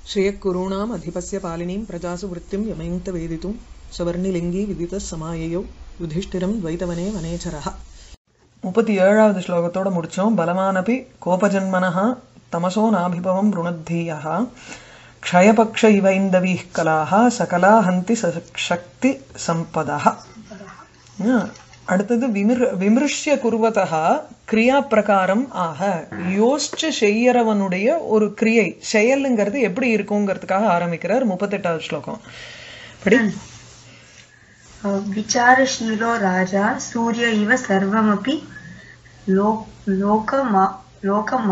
श्रियः अधिपस्य पालिनीं प्रजासु वृत्तिं यमयन्त वेदितुं सवर्णिलिङ्गी विदितः समाययौ யுதிஷ்டிரம் துவைத்தவனே வனேச்சரஹ முப்பத்தி ஏழாவது ஸ்லோகத்தோட முடிச்சோம் பலமானபி கோபஜன்மனः தமசோ நாபிபவம் ருணத்தீயः க்ஷயபக்ஷ இவ இந்தவீः கலாः சகலா ஹந்தி சக்தி சம்பதः அடுத்தது விமிர் விமிருஷ்ய குருவதா கிரியா பிரகாரம் ஆக யோசிச்சு செய்யறவனுடைய ஒரு கிரியை செயலுங்கிறது எப்படி இருக்குங்கிறதுக்காக ஆரம்பிக்கிறார் முப்பத்தெட்டாவது ஸ்லோகம் படி विचारशीलो राजा सूर्य इव सर्वमपि लो लोकमा लोकम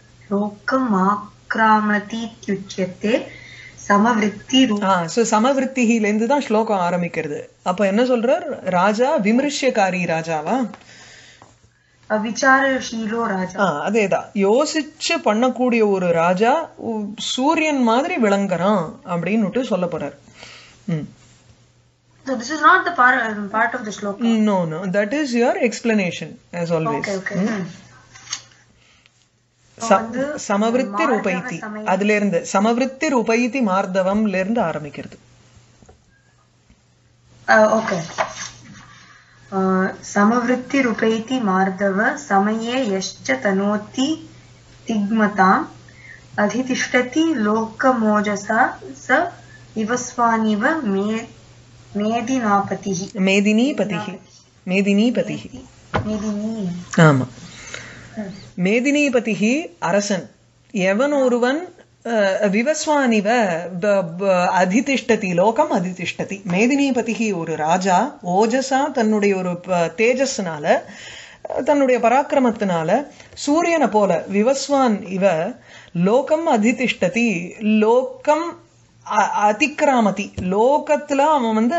लोकमाक्रामतीत्युच्यते சமவிருத்தி ஸோ சமவிருத்தியிலேருந்து தான் ஸ்லோகம் ஆரம்பிக்கிறது அப்ப என்ன சொல்றார் ராஜா விமர்சியக்காரி ராஜாவா விசாரஷீலோ ராஜா அதேதான் யோசிச்சு பண்ணக்கூடிய ஒரு ராஜா சூரியன் மாதிரி விளங்குறான் அப்படின்னு சொல்ல போறார் ம் So this is not the part, part of the shloka. No, no. That is your explanation, as always. Okay, okay. Hmm? சமவிருத்தி ரூபைத்தி அதுல இருந்து சமவிருத்தி ரூபைத்தி மார்தவம்ல இருந்து ஆரம்பிக்கிறது ஓகே समवृत्ति रूपैति मार्दव समये यश्च तनोति तिग्मताम् अधितिष्ठति लोकमोजसा स इवस्वानिव मे மேதினாபதிः மேதினீபதிः மேதினீபதிः மேதினி ஆமா மேதினீபதிः அரசன் எவன் ஒருவன் விவஸ்வானிவ அதிதிஷ்டதி லோகம் அதிதிஷ்டதி மேதினீபதிகி ஒரு ராஜா ஓஜஸா தன்னுடைய ஒரு தேஜஸ்னால தன்னுடைய பராக்கிரமத்தினால சூரியனை போல விவஸ்வான் இவ லோகம் அதிதிஷ்டதி லோகம் அதிக்கிராமதி லோகத்துல அவன் வந்து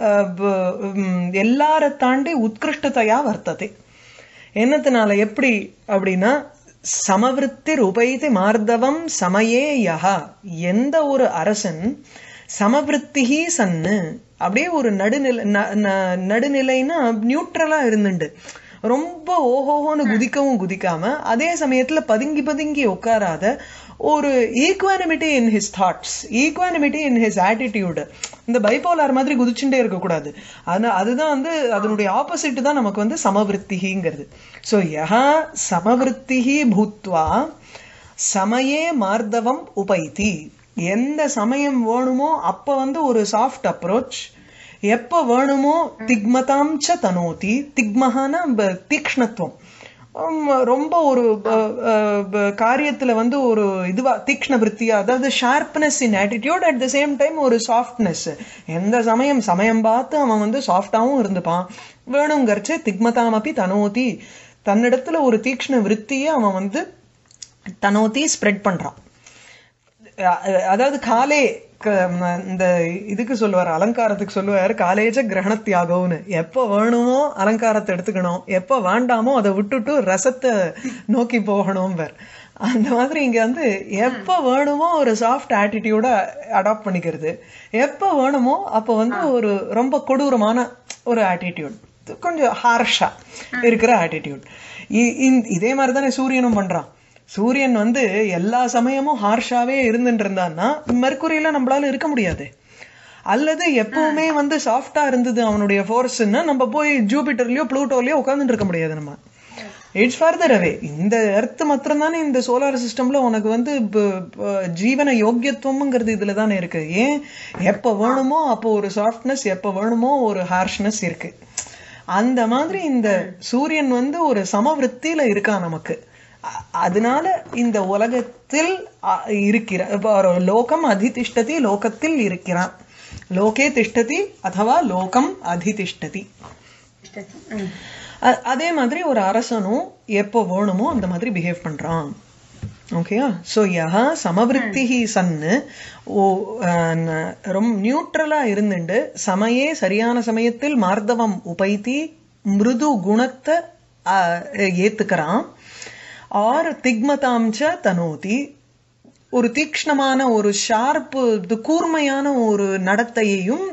எல்லார தாண்டி உத்கிருஷ்டத்தையா வர்த்ததே என்னத்தினால எப்படி அப்படின்னா சமவிருத்தி உபைதி மார்தவம் சமயே யஹா எந்த ஒரு அரசன் சமவிருத்திகி சன்னு அப்படியே ஒரு நடுநிலை நடுநிலைன்னா நியூட்ரலா இருந்துண்டு ரொம்ப ஓஹோஹோன்னு குதிக்கவும் குதிக்காம அதே சமயத்துல பதுங்கி பதுங்கி உட்காராத ஒரு equanimity in his thoughts equanimity in his attitude இந்த பைபோலார் மாதிரி குதிச்சுட்டே இருக்கக்கூடாது ஆனா அதுதான் வந்து அதனுடைய ஆப்போசிட் தான் நமக்கு வந்து சமவிருத்திங்கிறது ஸோ யஹா சமவிருத்திகி பூத்வா சமயே மார்தவம் உபைத்தி எந்த சமயம் வேணுமோ அப்ப வந்து ஒரு சாஃப்ட் அப்ரோச் எப்ப வேணுமோ திக்மதாம் ச தனோதி திக்மகான தீக்ஷ்ணத்துவம் ரொம்ப ஒரு காரியத்துல வந்து ஒரு இதுவா தீக்ஷ்ண விற்த்தியா அதாவது sharpness in attitude at the same time ஒரு சாஃப்ட்னஸ் எந்த சமயம் சமயம் பார்த்து அவன் வந்து சாஃப்டாவும் இருந்துப்பான் வேணுங்கிறச்சு திக்மதாமப்பி தனோதி தன்னிடத்துல ஒரு தீக்ஷ்ண விற்த்தியை அவன் வந்து தனோதி ஸ்ப்ரெட் பண்றான் அதாவது காலே இந்த இதுக்கு சொல்லுவார் அலங்காரத்துக்கு சொல்லுவார் காலேஜ கிரகண தியாகம்னு எப்ப வேணுமோ அலங்காரத்தை எடுத்துக்கணும் எப்ப வேண்டாமோ அதை விட்டுட்டு ரசத்தை நோக்கி போகணும் அந்த மாதிரி இங்க வந்து எப்ப வேணுமோ ஒரு சாஃப்ட் ஆட்டிடியூட அடாப்ட் பண்ணிக்கிறது எப்ப வேணுமோ அப்ப வந்து ஒரு ரொம்ப கொடூரமான ஒரு ஆட்டிடியூட் கொஞ்சம் ஹார்ஷா இருக்கிற ஆட்டிடியூட் இதே மாதிரி தானே சூரியனும் பண்றான் சூரியன் வந்து எல்லா சமயமும் ஹார்ஷாவே இருந்துட்டு இருந்தான்னா மெர்குரியில நம்மளால இருக்க முடியாது அல்லது எப்பவுமே வந்து சாஃப்டா இருந்தது அவனுடைய ஃபோர்ஸ்ன்னா நம்ம போய் ஜூபிட்டர்லயோ ப்ளூட்டோலயோ உட்காந்துட்டு இருக்க முடியாது நம்ம இட்ஸ் ஃபர்தர் அவே இந்த எர்த் மாத்திரம் தானே இந்த சோலார் சிஸ்டம்ல உனக்கு வந்து ஜீவன யோக்கியத்துவம்ங்கிறது இதுல தானே இருக்கு ஏன் எப்ப வேணுமோ அப்போ ஒரு சாஃப்ட்னஸ் எப்ப வேணுமோ ஒரு ஹார்ஷ்னஸ் இருக்கு அந்த மாதிரி இந்த சூரியன் வந்து ஒரு சமவருத்தியில இருக்கான் நமக்கு அதனால இந்த உலகத்தில் இருக்கிற லோகம் அதிதிஷ்டதி லோகத்தில் இருக்கிறான் லோகே திஷ்டதி அதுவா லோகம் அதிதிஷ்டதி அதே மாதிரி ஒரு அரசனும் எப்போ வேணுமோ அந்த மாதிரி பிஹேவ் பண்றான் ஓகேயா ஸோ யஹா சமவிருத்தி சன்னு ஓ ரொம்ப நியூட்ரலா இருந்துட்டு சமயே சரியான சமயத்தில் மார்தவம் உபைத்தி மிருது குணத்தை ஏத்துக்கிறான் ஆர் திக்மதாம்ச தனோதி ஒரு தீக்ஷ்ணமான ஒரு ஷார்ப்பு கூர்மையான ஒரு நடத்தையையும்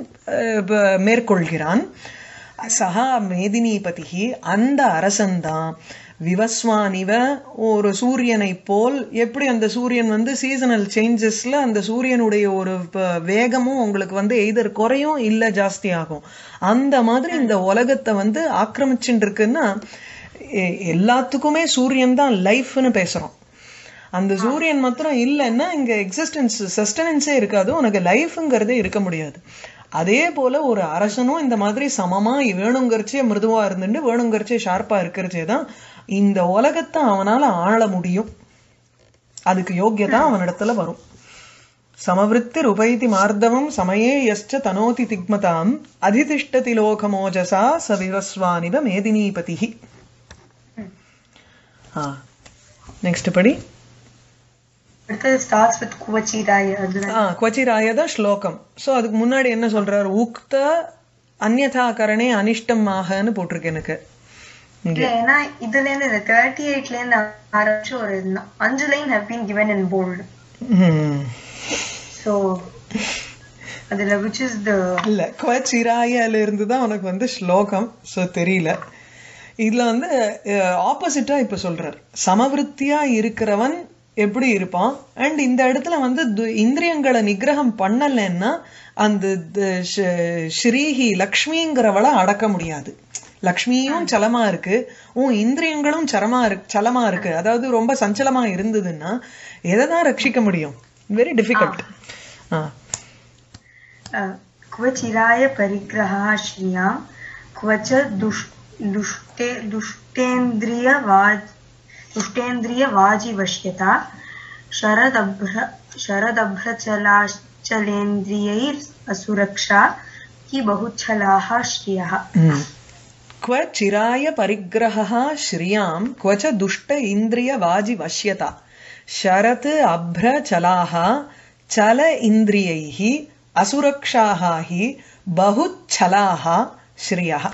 மேற்கொள்கிறான் சஹா மேதினிபதிகி அந்த அரசன்தான் விவஸ்வானிவ ஒரு சூரியனை போல் எப்படி அந்த சூரியன் வந்து சீசனல் சேஞ்சஸ்ல அந்த சூரியனுடைய ஒரு ப- வேகமும் உங்களுக்கு வந்து எய்தர் குறையும் இல்ல ஜாஸ்தி ஆகும் அந்த மாதிரி இந்த உலகத்தை வந்து ஆக்கிரமிச்சுட்டு இருக்குன்னா எ- எல்லாத்துக்குமே சூரியன் தான் லைஃப்னு பேசுறோம் அந்த சூரியன் மாத்திரம் இல்லைன்னா இங்க எக்ஸிஸ்டன்ஸ் சஸ்டனன்ஸே இருக்காது உனக்கு லைஃப்ங்கிறதே இருக்க முடியாது அதே போல ஒரு அரசனும் இந்த மாதிரி சமமா வேணுங்கிறச்சே மிருதுவா இருந்துட்டு வேணுங்கிறச்சே ஷார்ப்பா இருக்கிறச்சே தான் இந்த உலகத்தை அவனால ஆள முடியும் அதுக்கு யோக்கியதா அவனிடத்துல வரும் சமவிருத்திர் உபைதி மார்தவம் சமயே யஸ்ச தனோதி திக்மதாம் அதிதிஷ்டதி லோகமோஜசா ச விவஸ்வானிவ மேதினீபதிஹி ஆ நெக்ஸ்ட் படி அடுத்தது ஸ்டார்ட்ஸ் வித் குவச்சிராய அதுதான் ஆ கொச்சிராயத ஸ்லோகம் சோ அதுக்கு முன்னாடி என்ன சொல்றாரு உக்த அந்யதா கரணே அனிஷ்டம் ஆகன்னு போட்டிருக்கு எனக்கு இங்க இல்ல ஏன்னா இதுல இருந்து இந்த தேர்ட்டி எயிட்ல இருந்து ஆரம்பிச்சு ஒரு ந- அஞ்சு line have been given in bold ம். so அதுல which is the இல்ல கொச்சிராயல இருந்து தான் உனக்கு வந்து ஸ்லோகம் சோ தெரியல இதுல வந்து ஆப்போசிட்டா இப்ப சொல்றார் சமவிருத்தியா இருக்கிறவன் எப்படி இருப்பான் அண்ட் இந்த இடத்துல வந்து து- இந்திரியங்களை நிகிரகம் பண்ணலைன்னா அந்த த- ஷ- ஸ்ரீஹி லக்ஷ்மிங்கிறவளை அடக்க முடியாது லக்ஷ்மியும் சலமா இருக்கு உன் இந்திரியங்களும் சரமா இருக்கு சலமா இருக்கு அதாவது ரொம்ப சஞ்சலமா இருந்ததுன்னா எதை தான் ரட்சிக்க முடியும் வெரி டிஃபிகல்ட் ஆ क्वचिराय परिग्रहः श्रियां क्व च दुष् दुष्टे दुष्टेन्द्रियवाज दुष्टेन्द्रियवाजिवश्यता शरदभ्र शरदभ्रचलाचलेन्द्रियैर् असुरक्षा हि बहुच्छलाः श्रियः क्व चिराय परिग्रहः श्रियां क्व च दुष्ट इन्द्रियवाजिवश्यता शरत् अभ्रचलाः चल इन्द्रियैः असुरक्षाः हि बहुच्छलाः श्रियः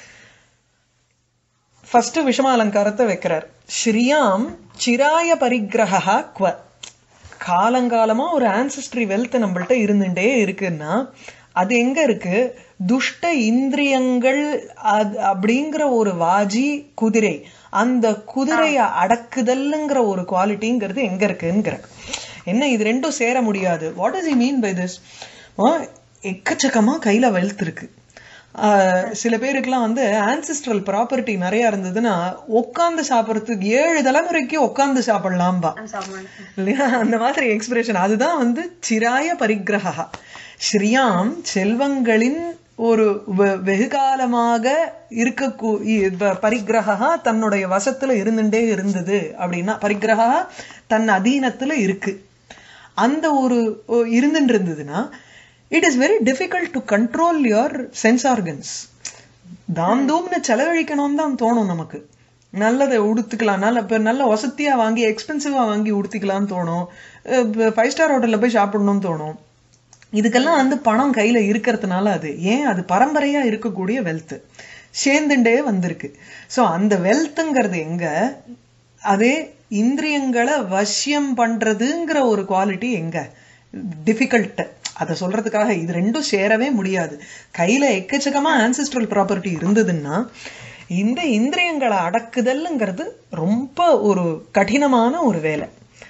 ஃபர்ஸ்ட் விஷமாலங்காரத்தை வைக்கிறார் ஸ்ரீயாம் சிராய பரிகிரகா குவ காலங்காலமா ஒரு ஆன்சஸ்ட்ரி வெல்த் நம்மள்ட்ட இருந்துட்டே இருக்குன்னா அது எங்க இருக்கு துஷ்ட இந்திரியங்கள் அது அப்படிங்கிற ஒரு வாஜி குதிரை அந்த குதிரைய அடக்குதல்ங்கிற ஒரு குவாலிட்டிங்கிறது எங்க இருக்குங்கிற என்ன இது ரெண்டும் சேர முடியாது what is he mean by this எக்கச்சக்கமா கையில வெல்த் இருக்கு ஆஹ் சில பேருக்குலாம் வந்து ஆன்சிஸ்ட்ரல் ப்ராப்பர்ட்டி நிறைய இருந்ததுன்னா உட்கார்ந்து சாப்பிடறதுக்கு ஏழு தலைமுறைக்கு உட்கார்ந்து சாப்பிடலாம்பா இல்லையா அந்த மாதிரி எக்ஸ்பிரஷன் அதுதான் வந்து சிராய பரிகிரகா ஸ்ரீயாம் செல்வங்களின் ஒரு வெ- வெகுகாலமாக இருக்க பரிகிரகா தன்னுடைய வசத்துல இருந்துட்டே இருந்தது அப்படின்னா பரிகிரகா தன் அதீனத்துல இருக்கு அந்த ஒரு ஒ- இருந்துட்டு இருந்ததுன்னா it is very difficult to control your sense organs தாம் தூம்னு செலவழிக்கணும்னு தான் தோணும் நமக்கு நல்லதை உடுத்துக்கலாம் நல்ல இப்ப நல்ல வசதியா வாங்கி எக்ஸ்பென்சிவா வாங்கி உடுத்திக்கலாம்னு தோணும் ஃபைவ் ஸ்டார் ஹோட்டல்ல போய் சாப்பிடணும்னு தோணும் இதுக்கெல்லாம் வந்து பணம் கையில இருக்கிறதுனால அது ஏன் அது பரம்பரையா இருக்கக்கூடிய வெல்த் சேர்ந்துட்டே வந்திருக்கு சோ அந்த வெல்த்ங்கிறது எங்க அதே இந்திரியங்களை வசியம் பண்றதுங்கிற ஒரு குவாலிட்டி எங்க டிஃபிகல்ட் அதை சொல்றதுக்காக இது ரெண்டும் சேரவே முடியாது கையில எக்கச்சக்கமா ஆன்சிஸ்ட்ரல் ப்ராப்பர்ட்டி இருந்ததுன்னா இந்த இந்திரியங்களை அடக்குதல்ங்கிறது ரொம்ப ஒரு கடினமான ஒரு வேலை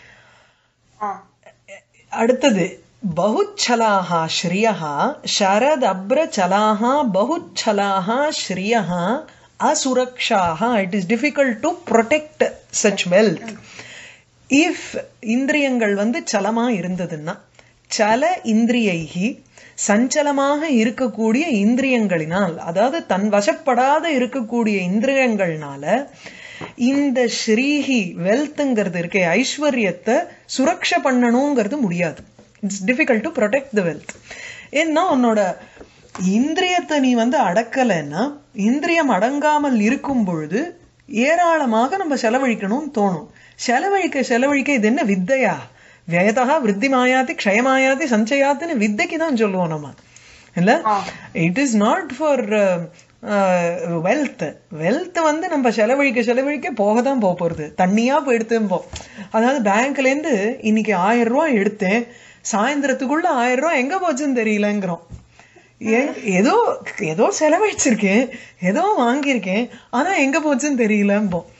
அடுத்தது பகுச்சலாக ஸ்ரீயः शरद अब्रचलाः बहुच्छलाः श्रियः असुरक्षाः it is difficult to protect such wealth if இந்திரியங்கள் வந்து சலமா இருந்ததுன்னா சல இந்திரியைகி சஞ்சலமாக இருக்கக்கூடிய இந்திரியங்களினால் அதாவது தன் வசப்படாத இருக்கக்கூடிய இந்திரியங்கள்னால இந்த ஸ்ரீஹி வெல்த்ங்கிறது இருக்கே ஐஸ்வர்யத்தை சுரக்ஷ பண்ணணுங்கிறது முடியாது it's difficult to protect the wealth ஏன்னா உன்னோட இந்திரியத்தை நீ வந்து அடக்கலைன்னா இந்திரியம் அடங்காமல் இருக்கும் பொழுது ஏராளமாக நம்ம செலவழிக்கணும்னு தோணும் செலவழிக்க செலவழிக்க இது என்ன வித்தையா வியதா விருத்தி மாயாதி க்ஷயமாயாதி சஞ்சயாத்தின்னு வித்தைக்கு தான் சொல்லுவோம் நம்ம இல்ல it is not for wealth wealth வந்து நம்ம செலவழிக்க செலவழிக்க போக தான் போக போறது தண்ணியா போயிடுத்தும் போ அதாவது பேங்க்ல இருந்து இன்னைக்கு ஆயிரம் ரூபாய் எடுத்தேன் சாயந்தரத்துக்குள்ள ஆயிரம் ரூபாய் எங்க போச்சுன்னு தெரியலங்கிறோம் ஏ- ஏதோ ஏதோ செலவழிச்சிருக்கேன் ஏதோ வாங்கியிருக்கேன் ஆனா எங்க போச்சுன்னு தெரியலம்போம்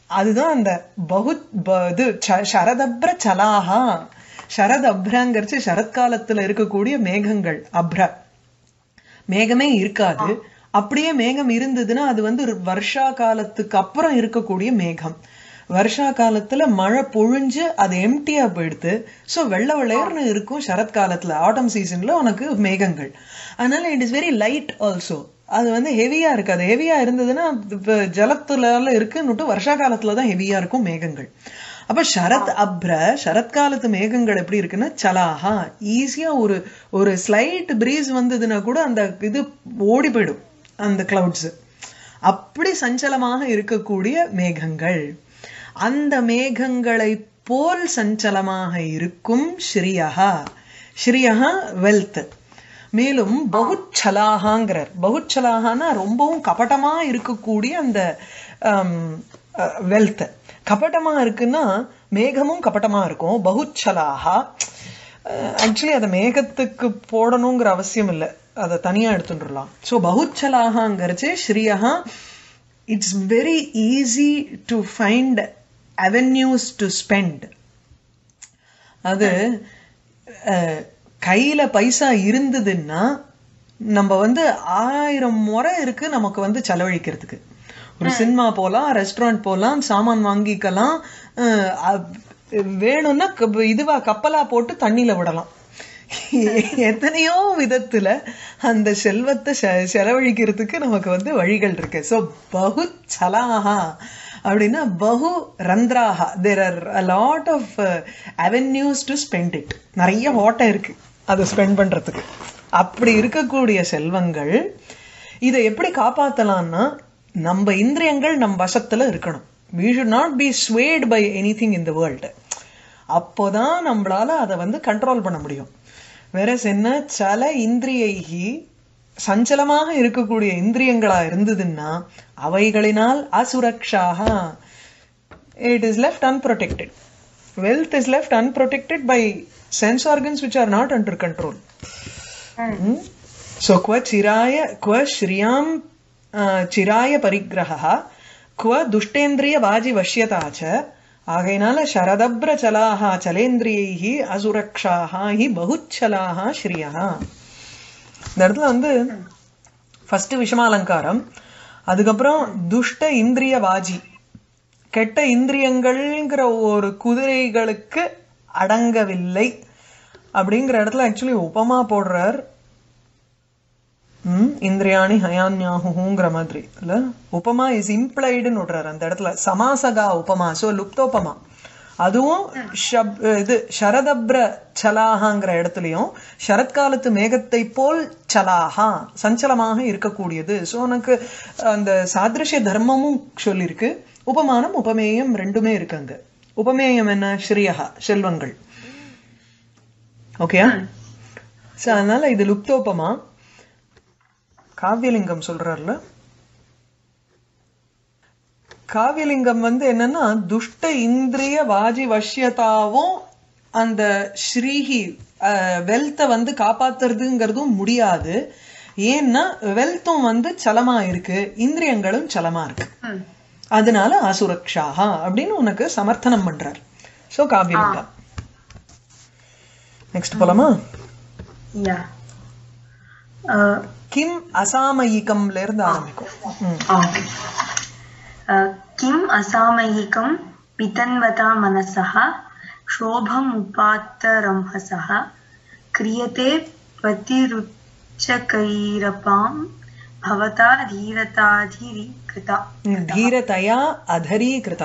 அதுதான் அந்த பகு ப- இது ச- சரதப்ர சலாஹா சரதப்ரங்கிறச்சு சரத்காலத்துல இருக்கக்கூடிய மேகங்கள் அப்ர மேகமே இருக்காது அப்படியே மேகம் இருந்ததுன்னா அது வந்து ஒரு வருஷா காலத்துக்கு அப்புறம் இருக்கக்கூடிய மேகம் வருஷா காலத்துல மழை பொழிஞ்சு அது எம்டியா போயிடுது சோ வெள்ளை வெள்ளையர்னு இருக்கும் சரத்காலத்துல ஆட்டம் சீசன்ல உனக்கு மேகங்கள் அதனால it is very light also அது வந்து ஹெவியா இருக்காது ஹெவியா இருந்ததுன்னா இப்ப ஜலத்துல இருக்குன்னுட்டு வருஷா காலத்துல தான் ஹெவியா இருக்கும் மேகங்கள் அப்ப சரத் அப்ர சரத்காலத்து மேகங்கள் எப்படி இருக்குன்னா சலாஹா ஈஸியா ஒரு ஒரு ஸ்லைட் பிரீஸ் வந்ததுன்னா கூட அந்த இது ஓடி போயிடும் அந்த கிளவுட்ஸ் அப்படி சஞ்சலமாக இருக்கக்கூடிய மேகங்கள் அந்த மேகங்களை போல் சஞ்சலமாக இருக்கும் ஸ்ரீயஹா ஸ்ரீயஹா வெல்த் மேலும் பகுச்சலாகாங்கிறார் பகுச்சலாகான்னா ரொம்பவும் கபட்டமா இருக்கக்கூடிய அந்த வெல்த் கபட்டமா இருக்குன்னா மேகமும் கபட்டமா இருக்கும் பகுச்சலாகா ஆக்சுவலி அதை மேகத்துக்கு போடணுங்கிற அவசியம் இல்லை அதை தனியா எடுத்துட்டுலாம் ஸோ பகுச்சலாகாங்கிறச்சு ஸ்ரீயஹா it's very easy to find avenues to spend அது அஹ், கையில பைசா இருந்ததுன்னா நம்ம வந்து ஆயிரம் முறை இருக்கு நமக்கு வந்து செலவழிக்கிறதுக்கு ஒரு சினிமா போலாம் ரெஸ்டாரண்ட் போலாம் சாமான் வாங்கிக்கலாம் அஹ், அப்- வேணும்னா க- இதுவா கப்பலா போட்டு தண்ணியில விடலாம் எத்தனையோ விதத்துல அந்த செல்வத்தை செ- செலவழிக்கிறதுக்கு நமக்கு வந்து வழிகள் இருக்கு சோ பகு சலாஹா அப்படின்னா பகு ரந்திராஹா there are a lot of avenues to spend it நிறைய ஓட்டை இருக்கு அதை ஸ்பெண்ட் பண்றதுக்கு அப்படி இருக்கக்கூடிய செல்வங்கள் இதை எப்படி காப்பாத்தலாம்னா நம்ம இந்திரியங்கள் நம் வசத்துல இருக்கணும் we should not be swayed by anything in the world அப்போதான் நம்மளால அதை வந்து கண்ட்ரோல் பண்ண முடியும் வேற என்ன சல இந்திரியைகி சஞ்சலமாக இருக்கக்கூடிய இந்திரியங்களா இருந்ததுன்னா அவைகளினால் அசுரக்ஷாக it is left unprotected wealth is left unprotected by sense organs which are not under control सो क्व चिराय क्व श्रियां अ, चिराय परिग्रहः क्व दुष्टेन्द्रियवाजिवश्यता च ஆகையினால சரதப்ர சலாஹா சலேந்திரியைஹி அசுரக்ஷாஹா ஹி பகுச்சலாஹா ஸ்ரீயா இந்த இடத்துல வந்து ஃபர்ஸ்ட் விஷமாலங்காரம் அதுக்கப்புறம் துஷ்ட இந்திரிய வாஜி கெட்ட இந்திரியங்கள்ங்கிற ஒரு குதிரைகளுக்கு அடங்கவில்லை அப்படிங்கிற இடத்துல ஆக்சுவலி உபமா போடுறார் ம், இந்திரியாணி ஹயான்யாகுங்கிற மாதிரி இல்ல உபமா இஸ் இம்ப்ளைடுன்னு விடுறாரு அந்த இடத்துல சமாசகா உபமா சோ லுப்தோபமா அதுவும் ஷப் இது சரதப்ர சலாகாங்கிற இடத்துலயும் சரத்காலத்து மேகத்தை போல் சலாஹா சஞ்சலமாக இருக்கக்கூடியது சோ உனக்கு அந்த சாதிருஷ்ய தர்மமும் சொல்லியிருக்கு உபமானம் உபமேயம் ரெண்டுமே இருக்கு அங்க உபமேயம் என்ன ஸ்ரீயஹா செல்வங்கள் ஓகேயா சோ அதனால இது லுப்தோபமா காவியலிங்கம் சொல்றாருல காவியலிங்கம் வந்து என்னன்னா துஷ்ட இந்திரிய வாஜி வஷ்யதாவும் அந்த ஸ்ரீஹி வெல்த்தை வந்து காப்பாத்துறதுங்கிறதும் முடியாது ஏன்னா வெல்த்தும் வந்து சலமா இருக்கு இந்திரியங்களும் சலமா இருக்கு ம். அதனால அசுரக்ஷாஹா அப்படின்னு உனக்கு சமர்த்தனம் பண்றார் சோ காவியலிங்கம் நெக்ஸ்ட் போலாமா Yeah. Uh, கிம் அசாமயிகம்ல இருந்து ஆரம்பிக்கும் ம். okay. Uh, किम् असामयिकं पितन्वता मनसः क्षोभमुपात्तरंहसः क्रियते पतिरुच्चकैरपां भवता धीरताधिकृता ம், தீரதயா அதரீகிருதா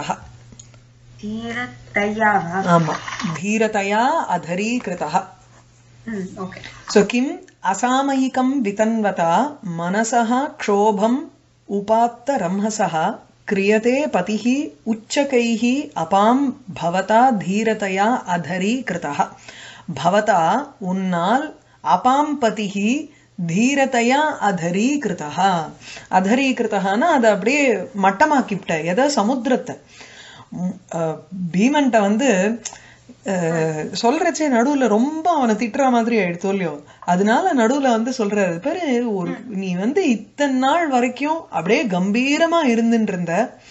धीरतया वा ஆமா தீரதயா அதரீகிருதா Hmm, okay. सो किम् असामयिकं वितन्वता मनसः क्षोभम् उपात्त रंहसः क्रियते पतिः उच्चकैः अपां भवता धीरतया अधरीकृतः भवता उन्नाल् अपां पतिः தீரதையா அதரீகிருதா அதரீகிருத்தகான்னா அதை அப்படியே மட்டமாக்கிவிட்ட எதை சமுத்திரத்தை உம், அஹ், பீமன்ட்ட வந்து அஹ், சொல்றச்சே நடுவுல ரொம்ப அவனை திட்டுற மாதிரி ஆயிடுத்தோ இல்லையோ அதனால நடுவுல வந்து சொல்றாரு பாரு ஒரு நீ வந்து இத்தனை நாள் வரைக்கும் அப்படியே கம்பீரமா இருந்துட்டு இருந்த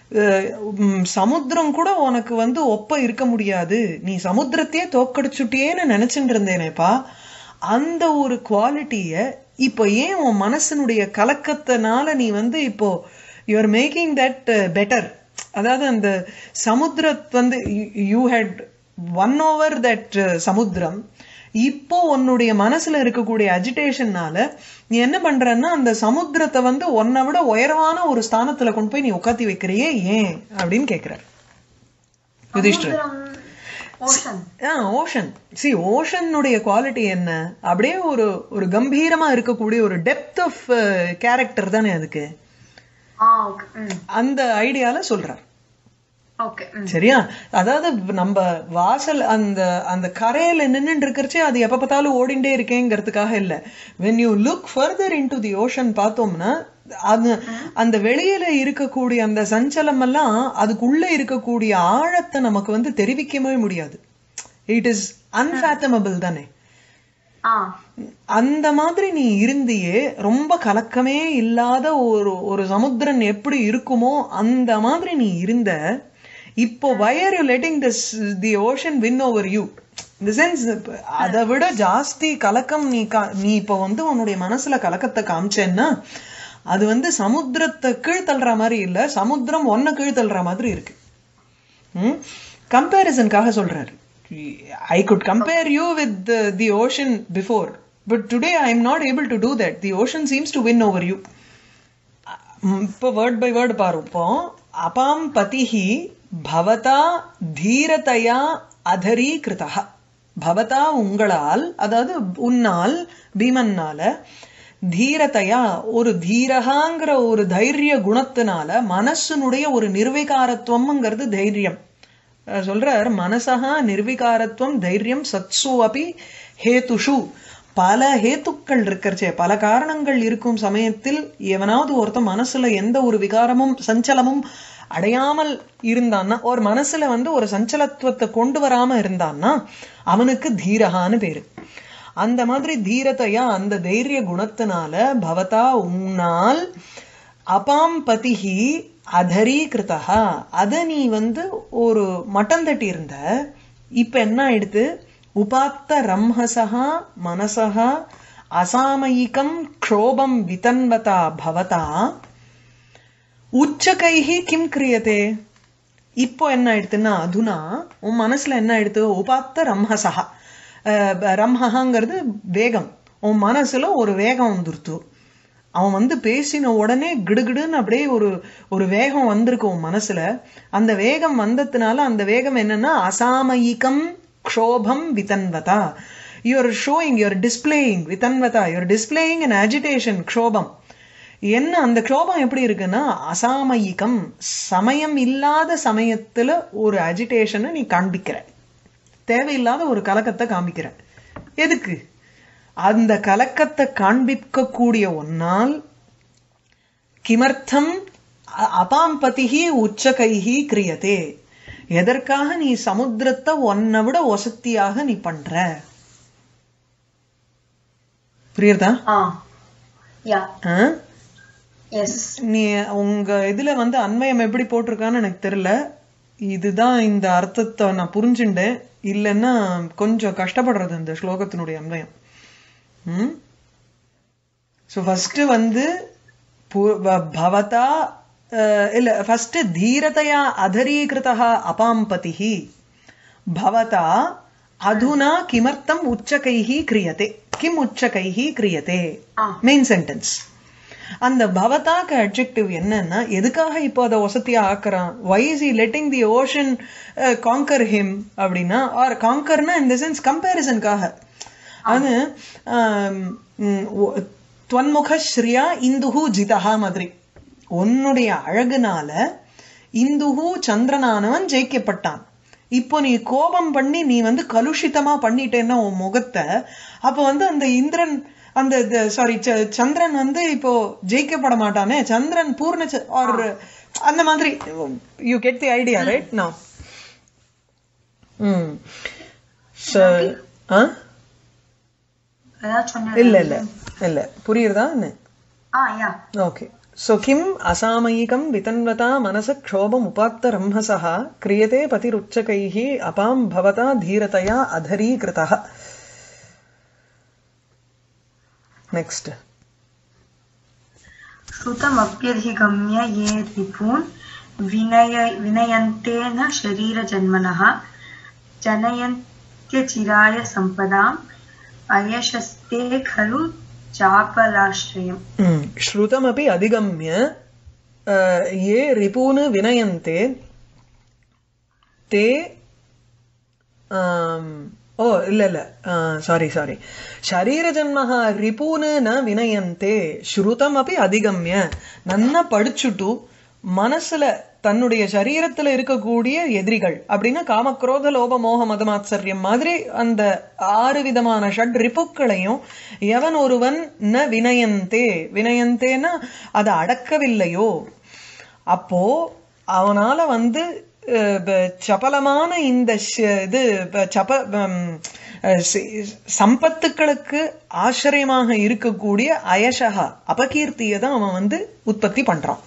அஹ், உம், சமுத்திரம் கூட உனக்கு வந்து ஒப்ப இருக்க முடியாது நீ சமுத்திரத்தையே தோக்கடிச்சுட்டியேன்னு நினைச்சுட்டு இருந்தேனேப்பா அந்த ஒரு குவாலிட்டிய இப்போ ஏன் உன் மனசனுடைய கலக்கத்தினால நீ வந்து இப்போ யூஆர் மேக்கிங் தட் பெட்டர் அதாவது அந்த சமுத்திரத் வந்து you had won over that சமுத்திரம் இப்போ உன்னுடைய மனசுல இருக்கக்கூடிய அஜிடேஷன்னால நீ என்ன பண்றன்னா அந்த சமுத்திரத்தை வந்து உன்னை விட உயரமான ஒரு ஸ்தானத்துல கொண்டு போய் நீ உட்காத்தி வைக்கிறியே ஏன் அப்படின்னு கேக்குறார் யுதிஷ்டர் ஓஷன் ஓஷன் சி ஓஷனுடைய குவாலிட்டி என்ன அப்படியே ஒரு ஒரு கம்பீரமா இருக்கக்கூடிய ஒரு டெப்த் ஆஃப் கேரக்டர் தானே அதுக்கு ஆ ஓகே ம் அந்த ஐடியால சொல்றார் ஓகே ம் சரியா அதாவது நம்ம வாசல் அந்த அந்த கரையில நின்னுட்டு இருக்கிறச்சே அது எப்ப பார்த்தாலும் ஓடிண்டே இருக்கேங்கிறதுக்காக இல்ல when you look further into the ocean பார்த்தோம்னா அது அந்த வெளியில இருக்கக்கூடிய அந்த சஞ்சலம் எல்லாம் அதுக்குள்ள இருக்கக்கூடிய ஆழத்தை நமக்கு வந்து தெரிவிக்கவே முடியாது இட் இஸ் அன்ஃபேத்தமபிள் தானே ஆ அந்த மாதிரி நீ இருந்தியே ரொம்ப கலக்கமே இல்லாத ஒரு ஒரு சமுத்திரன் எப்படி இருக்குமோ அந்த மாதிரி நீ இருந்த இப்போ why are you letting this the ocean win over you இந்த சென்ஸ் அதை விட ஜாஸ்தி கலக்கம் நீ கா நீ இப்போ வந்து உன்னுடைய மனசுல கலக்கத்தை காமிச்சேன்னா அது வந்து சமுத்திரத்தை கீழ்த்தள்ளுற மாதிரி இல்ல சமுத்திரம் ஒன்ன கீழ்த்தள்ளுற மாதிரி இருக்கு கம்பேரிசனுக்காக சொல்றாரு I could compare you with the ocean before but today I am not able to do that the ocean seems to win over you இப்போ வேர்ட் பை வேர்டு பாருப்போம் அபாம் பதிஹி பவதா தீரதையா அதரீகிருதா பவதா உங்களால் அதாவது உன்னால் பீமன்னால தீரதையா ஒரு தீரகாங்கிற ஒரு தைரிய குணத்தினால மனசுனுடைய ஒரு நிர்விகாரத்துவம்ங்கிறது தைரியம் அஹ் சொல்றார் மனசகா நிர்விகாரத்துவம் தைரியம் சத்சு அபி ஹேதுஷு பல ஹேத்துக்கள் இருக்கிறச்சே பல காரணங்கள் இருக்கும் சமயத்தில் எவனாவது ஒருத்தன் மனசுல எந்த ஒரு விகாரமும் சஞ்சலமும் அடையாமல் இருந்தான்னா ஒரு மனசுல வந்து ஒரு சஞ்சலத்துவத்தை கொண்டு வராம இருந்தான்னா அவனுக்கு தீரகான்னு பேரு அந்த மாதிரி தீரத்தையா அந்த தைரிய குணத்தினால பவதா உன்னால் அபாம் பதிஹி அதரீகிருதா அத நீ வந்து ஒரு மட்டம் தட்டி இருந்த இப்ப என்ன ஆயிடுத்து உபாத்த ரம்ஹசா மனசா அசாமயிகம் க்ஷோபம் விதன்வதா பவதா உச்சகைஹி கிம் கிரியதே இப்போ என்ன ஆயிடுத்துன்னா அதுனா உன் மனசுல என்ன ஆயிடுத்து உபாத்த ரம்ஹசா அஹ் ரம்ஹங்கிறது வேகம் உன் மனசுல ஒரு வேகம் வந்துருத்து அவன் வந்து பேசின உடனே கிடுகிடுன்னு அப்படியே ஒரு ஒரு வேகம் வந்திருக்கு உன் மனசுல அந்த வேகம் வந்ததுனால அந்த வேகம் என்னன்னா அசாமயிகம் க்ஷோபம் விதன்வதா யூஆர் ஷோயிங் யூஆர் டிஸ்பிளேயிங் விதன்வதா யூஆர் டிஸ்பிளேயிங் அன் அஜிடேஷன் க்ஷோபம் என்ன அந்த க்ஷோபம் எப்படி இருக்குன்னா அசாமயிகம் சமயம் இல்லாத சமயத்துல ஒரு அஜிடேஷனை நீ காண்பிக்கிற தேவையில்லாத ஒரு கலக்கத்தை காண்பிக்கிற எதுக்கு அந்த கலக்கத்தை காண்பிக்கக்கூடிய ஒன்னால் கிமர்த்தம் அ- அபாம்பதிகி உச்சகைஹி கிரியதே எதற்காக நீ சமுத்திரத்தை ஒன்னை விட ஒசத்தியாக நீ பண்ற புரியுறதா ஆ யா ஆ? எஸ் நீ உங்க இதுல வந்து அன்வயம் எப்படி போட்டிருக்கான்னு எனக்கு தெரியல இதுதான் இந்த அர்த்தத்தை நான் புரிஞ்சுட்டேன் இல்லைன்னா கொஞ்சம் கஷ்டப்படுறது இந்த ஸ்லோகத்தினுடைய அன்வயம் ம் ஸோ ஃபர்ஸ்ட் வந்து பு- வ- பவதா அஹ், இல்ல ஃபர்ஸ்ட் தீரதையா அதரீகிருதா அபாம்பதிஹி பவதா அதுனா கிமர்த்தம் உச்சகைஹி கிரியதே கிம் உச்சகைஹி கிரியதே ஆ. மெயின் சென்டென்ஸ் அந்த பவதாக்கு அட்ஜெக்டிவ் என்னன்னா எதுக்காக இப்போ அதை வசதியா ஆக்குறான் why is he letting the ocean conquer him அப்படின்னா ஆர் காங்கர்னா இந்த சென்ஸ் கம்பேரிசனுக்காக அது ஆம், ம், ஒ- துவன்முக ஸ்ரீயா இந்துஹு ஜிதஹா மாதிரி உன்னுடைய அழகுனால இந்துஹு சந்திரனானவன் ஜெயிக்கப்பட்டான் இப்போ நீ கோபம் பண்ணி நீ வந்து கலுஷிதமா பண்ணிட்டேன்னா உன் முகத்தை அப்ப வந்து அந்த இந்திரன் அந்த சாரி சந்திரன் வந்து இப்போ ஜெயிக்கப்பட மாட்டானே சந்திரன் பூர்ண ஆர் அந்த மாதிரி you get the idea right நான் ம் சரி ஆ ஏதாவது சொன்னது இல்ல இல்ல இல்ல புரியுறதா என்ன ஆ யா ஓகே सो किम् असामयिकं वितन्वता मनस क्षोभमुपात्तरंहसः क्रियते पतिरुच्चकैः अपां भवता धीरतया अधरीकृतः नेक्स्ट् श्रुतमप्यधिगम्य ये रिपून् विनय विनयन्ते न शरीरजन्मनः जनयन्त्यचिराय सम्पदाम् अयशस्ते खलु चापलाश्रयम् ம், श्रुतमपि अधिगम्य अ, ये रिपून् विनयन्ते ते ஆம், ஓ இல்ல இல்ல சாரி சாரி சரீரஜன்மஹ ரிபூனு ந வினயந்தே ஸ்ருதம் அப்படி அதிகம்ய நன்னா படிச்சுட்டு மனசுல தன்னுடைய சரீரத்துல இருக்கக்கூடிய எதிரிகள் அப்படின்னா காமக்ரோத லோப மோக மதமாத்சரியம் மாதிரி அந்த ஆறு விதமான ஷட் ரிப்புக்களையும் எவன் ஒருவன் ந வினயந்தே வினயந்தேன்னா அதை அடக்கவில்லையோ அப்போ அவனால வந்து அஹ், ப- சபலமான இந்த ஷ- இது ப- சப ஹம், அஹ், சி- சம்பத்துக்களுக்கு ஆசிரியமாக இருக்கக்கூடிய அயசகா அபகீர்த்தியை தான் அவன் வந்து உற்பத்தி பண்றான்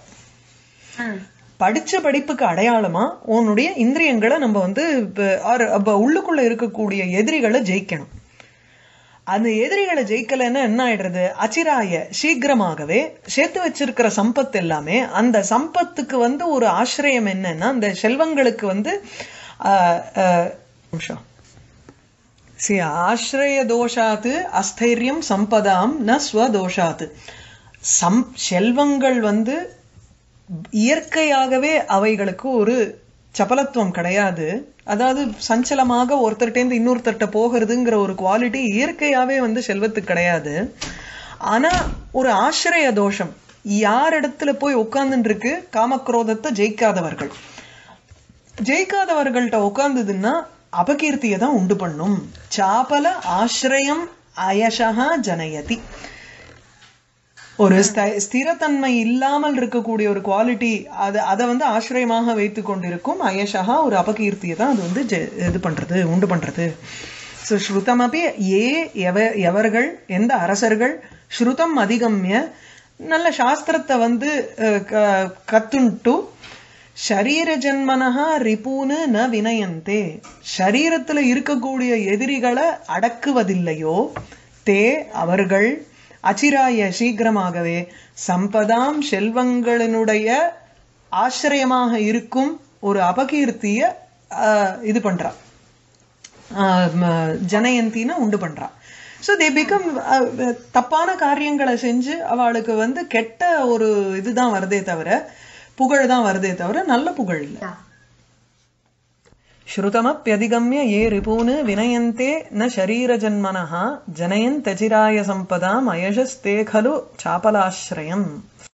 படிச்ச படிப்புக்கு அடையாளமா உன்னுடைய இந்திரியங்களை நம்ம வந்து இப்ப- or அப்ப உள்ளுக்குள்ள இருக்கக்கூடிய எதிரிகளை ஜெயிக்கணும் அந்த எதிரிகளை ஜெயிக்கலைன்னா என்ன ஆயிடுறது அச்சிராய சீக்கிரமாகவே சேர்த்து வச்சிருக்கிற சம்பத் எல்லாமே அந்த சம்பத்துக்கு வந்து ஒரு ஆசிரியம் என்னன்னா அந்த செல்வங்களுக்கு வந்து ஆஹ், ஆஹ், நிமிஷம் சி ஆசிரிய தோஷாத்து அஸ்தைரியம் சம்பதாம் ந ஸ்வதோஷாத்து சம் செல்வங்கள் வந்து இயற்கையாகவே அவைகளுக்கு ஒரு சபலத்துவம் கிடையாது அதாவது சஞ்சலமாக ஒருத்தர்கிட்டேருந்து இன்னொருத்தர்கிட்ட போகிறதுங்கிற ஒரு குவாலிட்டி இயற்கையாவே வந்து செல்வத்துக்கு கிடையாது ஆனா ஒரு ஆசிரிய தோஷம் யார் இடத்துல போய் உட்கார்ந்துட்டு இருக்கு காமக்ரோதத்தை ஜெயிக்காதவர்கள் ஜெயிக்காதவர்கள்ட்ட உட்கார்ந்ததுன்னா அபகீர்த்தியை தான் உண்டு பண்ணும் சாபல ஆசிரியம் அயசகா ஜனயதி ஒரு ஸ்த- ஸ்திரத்தன்மை இல்லாமல் இருக்கக்கூடிய ஒரு குவாலிட்டி அது அதை வந்து ஆசிரியமாக வைத்துக் கொண்டிருக்கும் அயசகா ஒரு அபகீர்த்தியை தான் அது வந்து ஜெ- இது பண்றது உண்டு பண்றது ஸோ ஸ்ருதமபி ஏ எவ எவர்கள் எந்த அரசர்கள் ஸ்ருதம் அதிகம்ய நல்ல சாஸ்திரத்தை வந்து அஹ், க- கத்துன்ட்டு ஷரீர ஜன்மனஹா ரிபூனு ந வினயந்தே ஷரீரத்துல இருக்கக்கூடிய எதிரிகளை அடக்குவதில்லையோ தே அவர்கள் அச்சிராய சீக்கிரமாகவே சம்பதாம் செல்வங்களினுடைய ஆசிரியமாக இருக்கும் ஒரு அபகீர்த்திய ஆஹ், இது பண்றா ஆஹ், ம- ஜனயந்தின்னு உண்டு பண்றா ஸோ தே பிகம் தப்பான காரியங்களை செஞ்சு அவளுக்கு வந்து கெட்ட ஒரு இதுதான் வருதே தவிர புகழ் தான் வருதே தவிர நல்ல புகழ் இல்லை श्रुतमप्यधिगम्य ये रिपून् विनयन्ते न शरीरजन्मनः जनयन्तचिराय सम्पदाम् अयशस्ते खलु चापलाश्रयम्